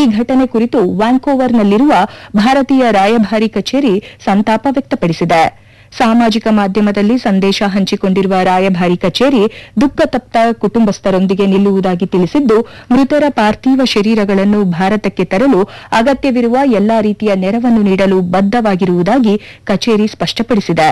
ಘಟನೆ ಕುರಿತು ವ್ಯಾಂಕೋವರ್ನಲ್ಲಿರುವ ಭಾರತೀಯ ರಾಯಭಾರಿ ಕಚೇರಿ ಸಂತಾಪ ವ್ಯಕ್ತಪಡಿಸಿದೆ ಸಾಮಾಜಿಕ ಮಾಧ್ಯಮದಲ್ಲಿ ಸಂದೇಶ ಹಂಚಿಕೊಂಡಿರುವ ರಾಯಭಾರಿ ಕಚೇರಿ ದುಃಖತಪ್ತ ಕುಟುಂಬಸ್ಥರೊಂದಿಗೆ ನಿಲ್ಲುವುದಾಗಿ ತಿಳಿಸಿದ್ದು ಮೃತರ ಪಾರ್ಥಿವ ಶರೀರಗಳನ್ನು ಭಾರತಕ್ಕೆ ತರಲು ಅಗತ್ಯವಿರುವ ಎಲ್ಲಾ ರೀತಿಯ ನೆರವನ್ನು ನೀಡಲು ಬದ್ದವಾಗಿರುವುದಾಗಿ ಕಚೇರಿ ಸ್ಪಷ್ಟಪಡಿಸಿದೆ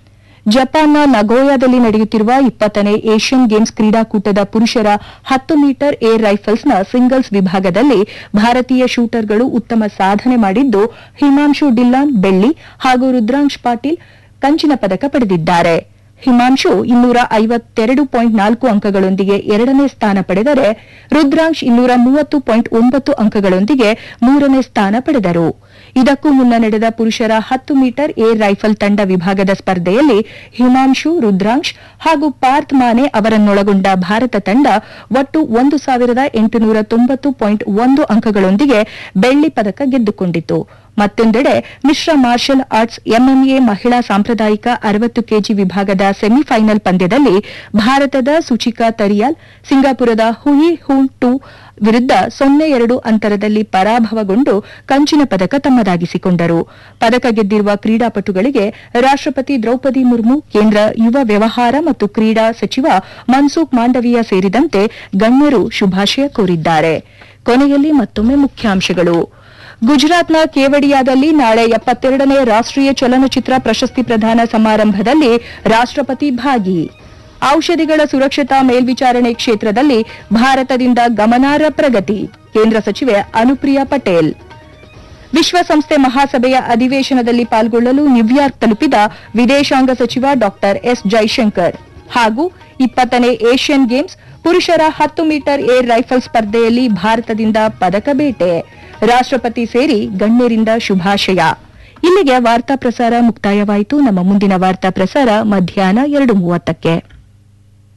ಜಪಾನ್ನ ನಗೋಯಾದಲ್ಲಿ ನಡೆಯುತ್ತಿರುವ ಇಪ್ಪತ್ತನೇ ಏಷ್ಯನ್ ಗೇಮ್ಸ್ ಕ್ರೀಡಾಕೂಟದ ಪುರುಷರ ಹತ್ತು ಮೀಟರ್ ಏರ್ ರೈಫಲ್ಸ್ನ ಸಿಂಗಲ್ಸ್ ವಿಭಾಗದಲ್ಲಿ ಭಾರತೀಯ ಶೂಟರ್ಗಳು ಉತ್ತಮ ಸಾಧನೆ ಮಾಡಿದ್ದು ಹಿಮಾಂಶು ಡಿಲ್ಲಾನ್ ಬೆಳ್ಳಿ ಹಾಗೂ ರುದ್ರಾಂಶ್ ಪಾಟೀಲ್ ಕಂಚಿನ ಪದಕ ಪಡೆದಿದ್ದಾರೆ ಹಿಮಾಂಶು ಇನ್ನೂರ ಐವತ್ತೆರಡು ಪಾಯಿಂಟ್ ನಾಲ್ಕು ಅಂಕಗಳೊಂದಿಗೆ ಎರಡನೇ ಸ್ಥಾನ ಪಡೆದರೆ ರುದ್ರಾಂಶ್ ಇನ್ನೂರ ಮೂವತ್ತು ಪಾಯಿಂಟ್ ಒಂಬತ್ತು ಅಂಕಗಳೊಂದಿಗೆ ಮೂರನೇ ಸ್ಥಾನ ಪಡೆದರು ಇದಕ್ಕೂ ಮುನ್ನ ನಡೆದ ಪುರುಷರ ಹತ್ತು ಮೀಟರ್ ಏರ್ ರೈಫಲ್ ತಂಡ ವಿಭಾಗದ ಸ್ಪರ್ಧೆಯಲ್ಲಿ ಹಿಮಾಂಶು ರುದ್ರಾಂಶ್ ಹಾಗೂ ಪಾರ್ಥ್ ಮಾನೆ ಅವರನ್ನೊಳಗೊಂಡ ಭಾರತ ತಂಡ ಒಟ್ಟು ಒಂದು ಸಾವಿರದ ಎಂಟುನೂರ ತೊಂಬತ್ತು ಪಾಯಿಂಟ್ ಒಂದು ಅಂಕಗಳೊಂದಿಗೆ ಬೆಳ್ಳಿ ಪದಕ ಗೆದ್ದುಕೊಂಡಿತು ಮತ್ತೊಂದೆಡೆ ಮಿಶ್ರ ಮಾರ್ಷಲ್ ಆರ್ಟ್ಸ್ ಎಂಎಂಎ ಮಹಿಳಾ ಸಾಂಪ್ರದಾಯಿಕ ಅರವತ್ತು ಕೆಜಿ ವಿಭಾಗದ ಸೆಮಿಫೈನಲ್ ಪಂದ್ಯದಲ್ಲಿ ಭಾರತದ ಸುಚಿಕಾ ತರಿಯಾಲ್ ಸಿಂಗಾಪುರದ ಹುಯಿ ಹೂನ್ ಟು ವಿರುದ್ಧ ಸೊನ್ನೆ ಎರಡು ಅಂತರದಲ್ಲಿ ಪರಾಭವಗೊಂಡು ಕಂಚಿನ ಪದಕ ತಮ್ಮದಾಗಿಸಿಕೊಂಡರು ಪದಕ ಗೆದ್ದಿರುವ ಕ್ರೀಡಾಪಟುಗಳಿಗೆ ರಾಷ್ಟಪತಿ ದ್ರೌಪದಿ ಮುರ್ಮು ಕೇಂದ್ರ ಯುವ ವ್ಯವಹಾರ ಮತ್ತು ಕ್ರೀಡಾ ಸಚಿವ ಮನ್ಸುಖ್ ಮಾಂಡವೀಯ ಸೇರಿದಂತೆ ಗಣ್ಯರು ಶುಭಾಶಯ ಕೋರಿದ್ದಾರೆ ಕೊನೆಯಲ್ಲಿ ಮತ್ತೊಮ್ಮೆ ಮುಖ್ಯಾಂಶಗಳು ಗುಜರಾತ್ನ ಕೇವಡಿಯಾದಲ್ಲಿ ನಾಳೆ ಎಪ್ಪತ್ತೆರಡನೇ ರಾಷ್ಟೀಯ ಚಲನಚಿತ್ರ ಪ್ರಶಸ್ತಿ ಪ್ರದಾನ ಸಮಾರಂಭದಲ್ಲಿ ರಾಷ್ಟಪತಿ ಭಾಗಿ ಔಷಧಿಗಳ ಸುರಕ್ಷತಾ ಮೇಲ್ವಿಚಾರಣೆ ಕ್ಷೇತ್ರದಲ್ಲಿ ಭಾರತದಿಂದ ಗಮನಾರ್ಹ ಪ್ರಗತಿ ಕೇಂದ್ರ ಸಚಿವೆ ಅನುಪ್ರಿಯಾ ಪಟೇಲ್ ವಿಶ್ವಸಂಸ್ಥೆ ಮಹಾಸಭೆಯ ಅಧಿವೇಶನದಲ್ಲಿ ಪಾಲ್ಗೊಳ್ಳಲು ನ್ಯೂಯಾರ್ಕ್ ತಲುಪಿದ ವಿದೇಶಾಂಗ ಸಚಿವ ಡಾ ಎಸ್ ಜೈಶಂಕರ್ ಹಾಗೂ ಇಪ್ಪತ್ತನೇ ಏಷ್ಯನ್ ಗೇಮ್ಸ್ ಪುರುಷರ ಹತ್ತು ಮೀಟರ್ ಏರ್ ರೈಫಲ್ ಸ್ಪರ್ಧೆಯಲ್ಲಿ ಭಾರತದಿಂದ ಪದಕ ಬೇಟೆ ರಾಷ್ಟಪತಿ ಸೇರಿ ಗಣ್ಯರಿಂದ ಶುಭಾಶಯ ಇಲ್ಲಿಗೆ ವಾರ್ತಾ ಪ್ರಸಾರ ಮುಕ್ತಾಯವಾಯಿತು ನಮ್ಮ ಮುಂದಿನ ವಾರ್ತಾ ಪ್ರಸಾರ ಮಧ್ಯಾಹ್ನ ಎರಡು ಮೂವತ್ತಕ್ಕೆ